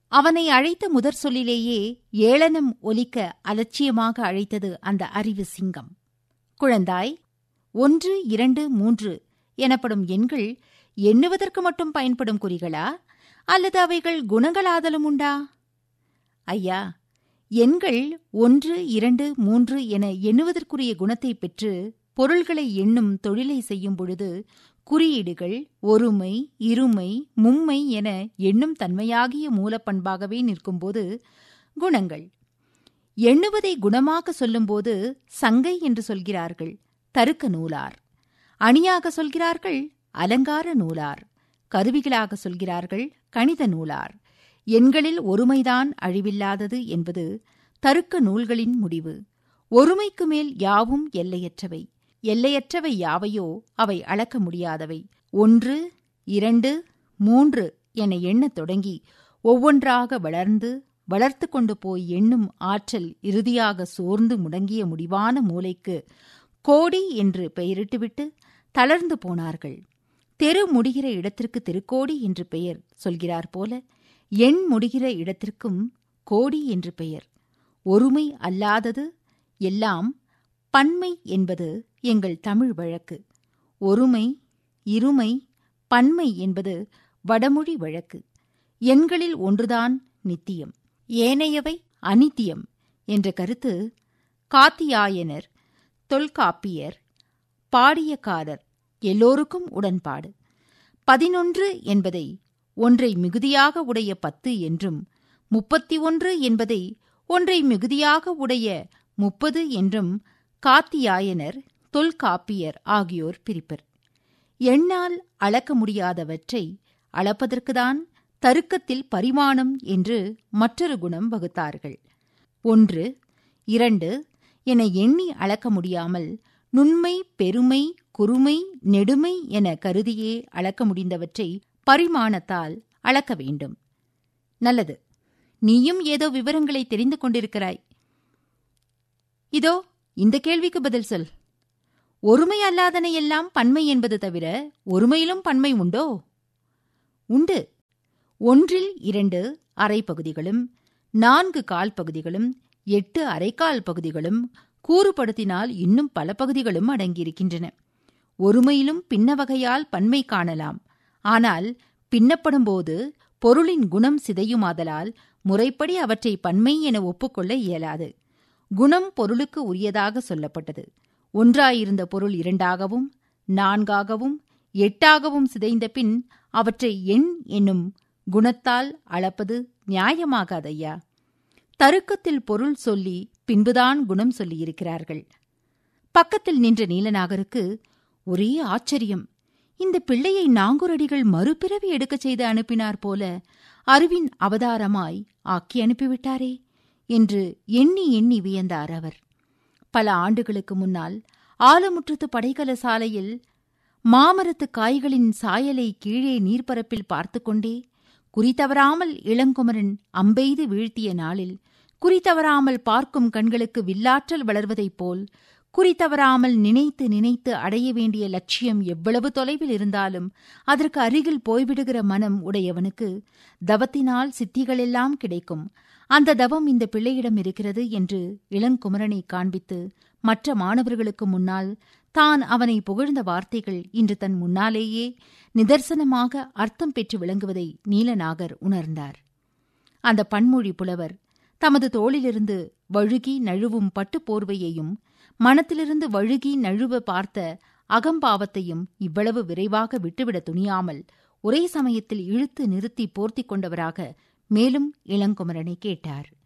அவனை அழைத்த முதற் சொல்லிலேயே ஏளனம் ஒலிக்க அலட்சியமாக அழைத்தது அந்த அறிவு சிங்கம் குழந்தாய் ஒன்று இரண்டு மூன்று எனப்படும் எண்கள் எண்ணுவதற்கு மட்டும் பயன்படும் குறிகளா அல்லது அவைகள் குணங்களாதலும் உண்டா ஐயா எண்கள் ஒன்று இரண்டு மூன்று என எண்ணுவதற்குரிய குணத்தை பெற்று பொருள்களை எண்ணும் தொழிலை செய்யும் பொழுது குறியீடுகள் ஒருமை இருமை மும்மை என எண்ணும் தன்மையாகிய மூலப்பண்பாகவே நிற்கும்போது குணங்கள் எண்ணுவதை குணமாக சொல்லும்போது சங்கை என்று சொல்கிறார்கள் தருக்க நூலார் அணியாக சொல்கிறார்கள் அலங்கார நூலார் கருவிகளாக சொல்கிறார்கள் கணித நூலார் எண்களில் ஒருமைதான் அழிவில்லாதது என்பது தருக்க நூல்களின் முடிவு ஒருமைக்கு மேல் யாவும் எல்லையற்றவை எல்லையற்றவை யாவையோ அவை அளக்க முடியாதவை ஒன்று இரண்டு மூன்று என எண்ணத் தொடங்கி ஒவ்வொன்றாக வளர்ந்து வளர்த்து கொண்டு போய் எண்ணும் ஆற்றல் இறுதியாக சோர்ந்து முடங்கிய முடிவான மூளைக்கு கோடி என்று பெயரிட்டுவிட்டு தளர்ந்து போனார்கள் தெரு முடிகிற இடத்திற்கு திருக்கோடி என்று பெயர் சொல்கிறார் போல எண் முடிகிற இடத்திற்கும் கோடி என்று பெயர் ஒருமை அல்லாதது எல்லாம் பன்மை என்பது எங்கள் தமிழ் வழக்கு ஒருமை இருமை பன்மை என்பது வடமொழி வழக்கு எண்களில் ஒன்றுதான் நித்தியம் ஏனையவை அனித்தியம் என்ற கருத்து காத்தியாயனர் தொல்காப்பியர் பாடியக்காரர் எல்லோருக்கும் உடன்பாடு பதினொன்று என்பதை ஒன்றை மிகுதியாக உடைய பத்து என்றும் முப்பத்தி ஒன்று என்பதை ஒன்றை மிகுதியாக உடைய முப்பது என்றும் காத்தியாயனர் தொல்காப்பியர் ஆகியோர் பிரிப்பர் எண்ணால் அளக்க முடியாதவற்றை அளப்பதற்குதான் தருக்கத்தில் பரிமாணம் என்று மற்றொரு குணம் வகுத்தார்கள் ஒன்று இரண்டு என எண்ணி அளக்க முடியாமல் நுண்மை பெருமை குறுமை நெடுமை என கருதியே அளக்க முடிந்தவற்றை பரிமாணத்தால் அளக்க வேண்டும் நல்லது நீயும் ஏதோ விவரங்களை தெரிந்து கொண்டிருக்கிறாய் இதோ இந்த கேள்விக்கு பதில் சொல் ஒருமை அல்லாதன எல்லாம் பன்மை என்பது தவிர ஒருமையிலும் பன்மை உண்டோ உண்டு ஒன்றில் இரண்டு அரை பகுதிகளும் நான்கு கால் பகுதிகளும் எட்டு அரைக்கால் பகுதிகளும் கூறுபடுத்தினால் இன்னும் பல பகுதிகளும் அடங்கியிருக்கின்றன ஒருமையிலும் பின்ன வகையால் பன்மை காணலாம் ஆனால் பின்னப்படும்போது பொருளின் குணம் சிதையுமாதலால் முறைப்படி அவற்றை பன்மை என ஒப்புக்கொள்ள இயலாது குணம் பொருளுக்கு உரியதாக சொல்லப்பட்டது ஒன்றாயிருந்த பொருள் இரண்டாகவும் நான்காகவும் எட்டாகவும் சிதைந்த பின் அவற்றை எண் என்னும் குணத்தால் அளப்பது நியாயமாகாதையா தருக்கத்தில் பொருள் சொல்லி பின்புதான் குணம் சொல்லியிருக்கிறார்கள் பக்கத்தில் நின்ற நீலநாகருக்கு ஒரே ஆச்சரியம் இந்த பிள்ளையை நாங்குரடிகள் மறுபிறவி எடுக்கச் செய்து அனுப்பினார் போல அறிவின் அவதாரமாய் ஆக்கி அனுப்பிவிட்டாரே என்று எண்ணி எண்ணி வியந்தார் அவர் பல ஆண்டுகளுக்கு முன்னால் ஆலமுற்றத்து படைக்கல சாலையில் மாமரத்து காய்களின் சாயலை கீழே நீர்ப்பரப்பில் பார்த்து கொண்டே குறித்தவராமல் இளங்குமரன் அம்பெய்து வீழ்த்திய நாளில் குறித்தவராமல் பார்க்கும் கண்களுக்கு வில்லாற்றல் வளர்வதைப் போல் குறித்தவராமல் நினைத்து நினைத்து அடைய வேண்டிய லட்சியம் எவ்வளவு தொலைவில் இருந்தாலும் அதற்கு அருகில் போய்விடுகிற மனம் உடையவனுக்கு தவத்தினால் சித்திகளெல்லாம் கிடைக்கும் அந்த தவம் இந்த பிள்ளையிடம் இருக்கிறது என்று இளங்குமரனை காண்பித்து மற்ற மாணவர்களுக்கு முன்னால் தான் அவனை புகழ்ந்த வார்த்தைகள் இன்று தன் முன்னாலேயே நிதர்சனமாக அர்த்தம் பெற்று விளங்குவதை நீலநாகர் உணர்ந்தார் அந்த பன்மொழி புலவர் தமது தோளிலிருந்து வழுகி நழுவும் பட்டுப் போர்வையையும் மனத்திலிருந்து வழுகி நழுவ பார்த்த அகம்பாவத்தையும் இவ்வளவு விரைவாக விட்டுவிட துணியாமல் ஒரே சமயத்தில் இழுத்து நிறுத்தி போர்த்திக் கொண்டவராக மேலும் இளங்குமரனை கேட்டார்